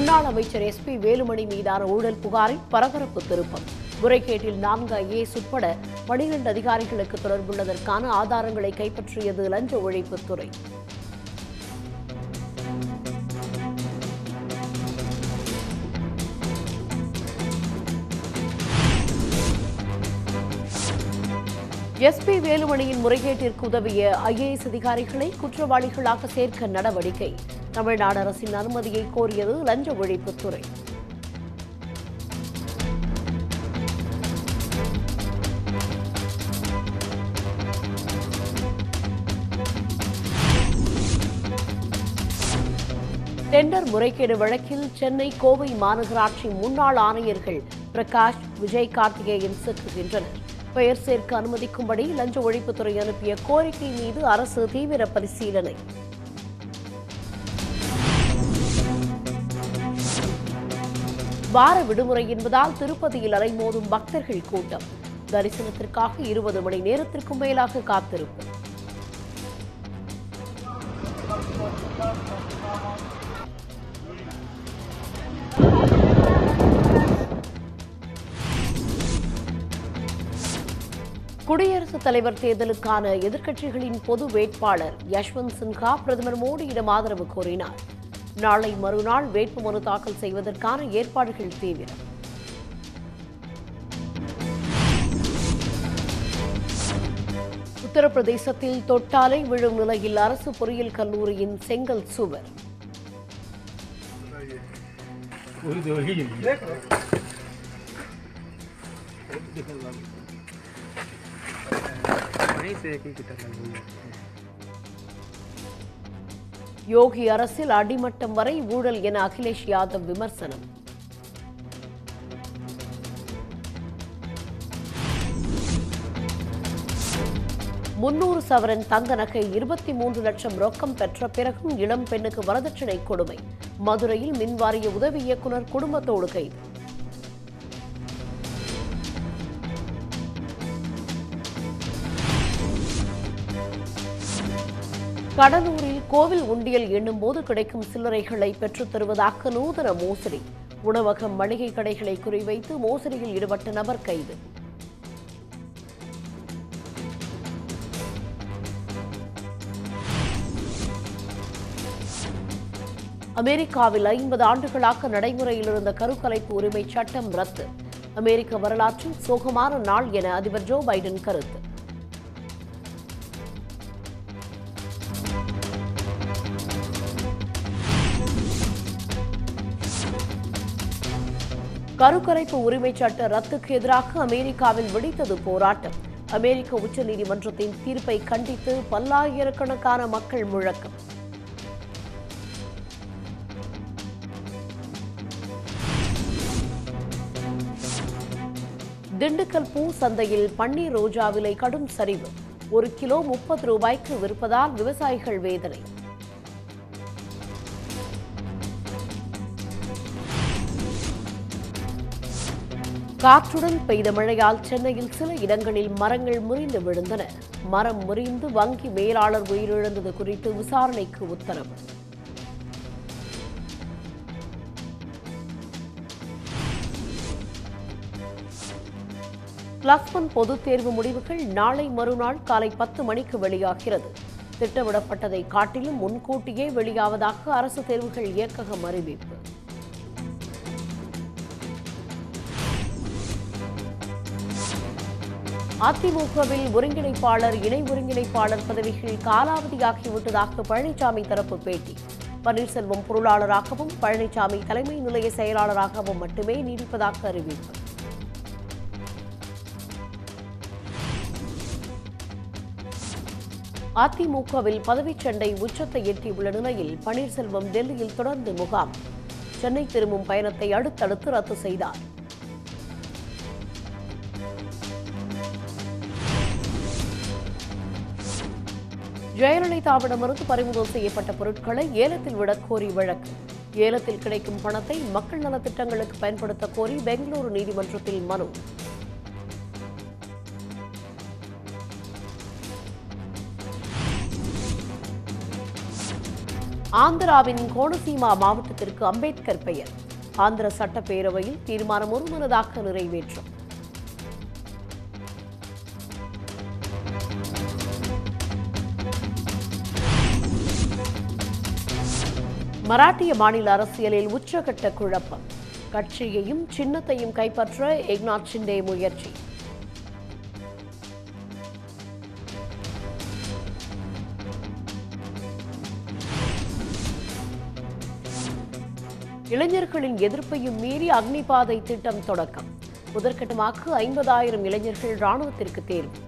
முன்னாள் அமைச்சர் எஸ்பி வேலுமணி மீதான ஊழல் புகாரில் பரபரப்பு திருப்பம் முறைகேட்டில் நான்கு ஐஏஎஸ் உட்பட பனிரெண்டு அதிகாரிகளுக்கு தொடர்புள்ளதற்கான ஆதாரங்களை கைப்பற்றியது லஞ்ச ஒழிப்புத்துறை எஸ்பி வேலுமணியின் முறைகேட்டிற்கு உதவிய ஐஏஎஸ் அதிகாரிகளை குற்றவாளிகளாக சேர்க்க நடவடிக்கை தமிழ்நாடு அரசின் அனுமதியை கோரியது லஞ்ச ஒழிப்புத்துறை டெண்டர் முறைகேடு வழக்கில் சென்னை கோவை மாநகராட்சி முன்னாள் ஆணையர்கள் பிரகாஷ் விஜய் கார்த்திகேயன் சிக்குகின்றனர் பெயர் சேர்க்க அனுமதிக்கும்படி லஞ்ச ஒழிப்புத்துறை அனுப்பிய கோரிக்கை மீது அரசு தீவிர பரிசீலனை வார விடுமுறை என்பதால் திருப்பதியில் அலைமோதும் பக்தர்கள் கூட்டம் தரிசனத்திற்காக இருபது மணி நேரத்திற்கும் மேலாக காத்திருப்பு குடியரசுத் தலைவர் தேர்தலுக்கான எதிர்க்கட்சிகளின் பொது வேட்பாளர் யஷ்வந்த் சின்ஹா பிரதமர் மோடியிடம் ஆதரவு கோரினார் நாளை மறுநாள் வேட்புமனு தாக்கல் செய்வதற்கான ஏற்பாடுகள் தீவிரம் உத்தரப்பிரதேசத்தில் தொட்டாலை விழும் நிலையில் அரசு பொறியியல் கல்லூரியின் செங்கல் சுவர் वही तो वही देख वहीं से एक ही की तरह लगी है யோகி அரசில் அடிமட்டம் வரை ஊழல் என அகிலேஷ் யாதவ் விமர்சனம் முன்னூறு சவரன் தங்க நகை இருபத்தி மூன்று லட்சம் ரொக்கம் பெற்ற பிறகும் இளம் பெண்ணுக்கு வரதட்சணை கொடுமை மதுரையில் மின்வாரிய உதவி இயக்குனர் குடும்பத்தோடு கைது கடலூரில் கோவில் உண்டியல் எண்ணும்போது கிடைக்கும் சில்லறைகளை பெற்றுத் தருவதாக நூதன மோசடி உணவகம் மளிகை கடைகளை குறிவைத்து மோசடியில் ஈடுபட்ட நபர் கைது அமெரிக்காவில் ஐம்பது ஆண்டுகளாக நடைமுறையில் இருந்த கருக்கலைப்பு உரிமை சட்டம் ரத்து அமெரிக்க வரலாற்றில் சோகமான நாள் என அதிபர் ஜோ பைடன் கருத்து கருக்கலைப்பு உரிமை சட்ட ரத்துக்கு எதிராக அமெரிக்காவில் வெடித்தது போராட்டம் அமெரிக்க உச்சநீதிமன்றத்தின் தீர்ப்பை கண்டித்து பல்லாயிரக்கணக்கான மக்கள் முழக்கம் திண்டுக்கல் பூ சந்தையில் பன்னீர் ரோஜா விலை கடும் சரிவு ஒரு கிலோ முப்பது ரூபாய்க்கு விற்பதால் விவசாயிகள் வேதனை காற்றுடன் பெய்த மழையால் சென்னையில் சில இடங்களில் மரங்கள் முறிந்து விழுந்தன மரம் முறிந்து வங்கி மேலாளர் உயிரிழந்தது குறித்து விசாரணைக்கு உத்தரவு பிளஸ் ஒன் பொதுத் தேர்வு முடிவுகள் நாளை மறுநாள் காலை பத்து மணிக்கு வெளியாகிறது திட்டமிடப்பட்டதை காட்டிலும் முன்கூட்டியே வெளியாவதாக அரசு தேர்வுகள் இயக்ககம் அறிவிப்பு அதிமுகவில் ஒருங்கிணைப்பாளர் இணை ஒருங்கிணைப்பாளர் பதவிகள் காலாவதியாகிவிட்டதாக பழனிசாமி தரப்பு பேட்டி பன்னீர்செல்வம் பொருளாளராகவும் பழனிசாமி தலைமை நிலைய செயலாளராகவும் மட்டுமே நீடிப்பதாக அறிவிப்பு அதிமுகவில் பதவிச் சண்டை உச்சத்தை எட்டியுள்ள நிலையில் பன்னீர்செல்வம் டெல்லியில் தொடர்ந்து முகாம் சென்னை திரும்பும் பயணத்தை அடுத்தடுத்து ரத்து செய்தார் ஜெயலலிதாவிடமிருந்து பறிமுதல் செய்யப்பட்ட பொருட்களை ஏலத்தில் விடக் கோரி வழக்கு ஏலத்தில் கிடைக்கும் பணத்தை மக்கள் நலத்திட்டங்களுக்கு பயன்படுத்த கோரி பெங்களூரு நீதிமன்றத்தில் மனு ஆந்திராவின் கோனசீமா மாவட்டத்திற்கு அம்பேத்கர் பெயர் ஆந்திர சட்டப்பேரவையில் தீர்மானம் ஒருமனதாக நிறைவேற்றும் மராட்டிய மாநில அரசியலில் உச்சகட்ட குழப்பம் கட்சியையும் சின்னத்தையும் கைப்பற்ற ஏக்நாத் ஷிண்டே முயற்சி இளைஞர்களின் எதிர்ப்பையும் மீறி அக்னிபாதை திட்டம் தொடக்கம் முதற்கட்டமாக ஐம்பதாயிரம் இளைஞர்கள் ராணுவத்திற்கு தேர்வு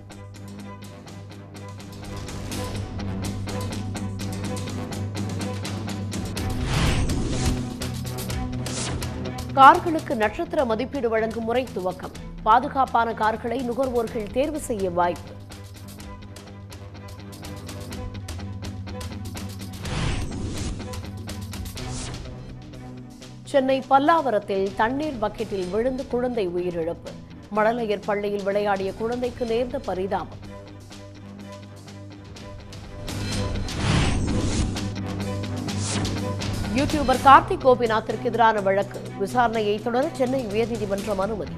கார்களுக்கு நட்சத்திர மதிப்பீடு வழங்கும் முறை துவக்கம் பாதுகாப்பான கார்களை நுகர்வோர்கள் தேர்வு செய்ய வாய்ப்பு சென்னை பல்லாவரத்தில் தண்ணீர் பக்கெட்டில் விழுந்து குழந்தை உயிரிழப்பு மழலையர் பள்ளியில் விளையாடிய குழந்தைக்கு நேர்ந்த பரிதாபம் யூடியூபர் கார்த்திக் கோபிநாத்திற்கு எதிரான வழக்கு விசாரணையை தொடர சென்னை உயர்நீதிமன்றம் அனுமதி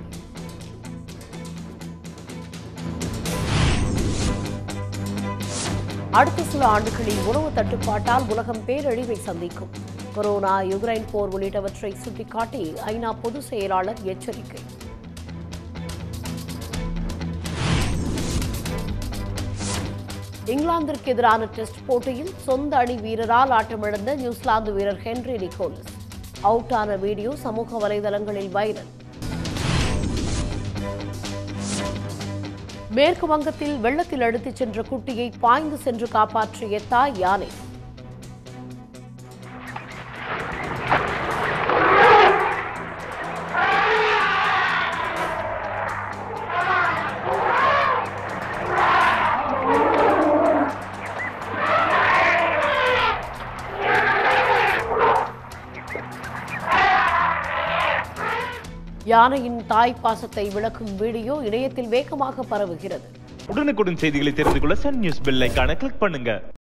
அடுத்த சில ஆண்டுகளில் உணவு தட்டுப்பாட்டால் உலகம் பேரழிவை சந்திக்கும் கொரோனா யுக்ரைன் போர் உள்ளிட்டவற்றை சுட்டிக்காட்டி ஐநா பொதுச் செயலாளர் எச்சரிக்கை இங்கிலாந்திற்கு எதிரான டெஸ்ட் போட்டியில் சொந்த அணி வீரரால் ஆட்டமிழந்த நியூசிலாந்து வீரர் ஹென்ரி நிக்கோலஸ் அவுட் ஆன வீடியோ சமூக வலைதளங்களில் வைரல் மேற்கு வங்கத்தில் வெள்ளத்தில் அடித்துச் சென்ற குட்டியை பாய்ந்து சென்று காப்பாற்றிய தாய் யானை யானையின் தாய் பாசத்தை விளக்கும் வீடியோ இணையத்தில் வேகமாக பரவுகிறது உடனுக்குடன் செய்திகளை தெரிந்து கொள்ள சன் நியூஸ் பெல் ஐகானை கிளிக் பண்ணுங்க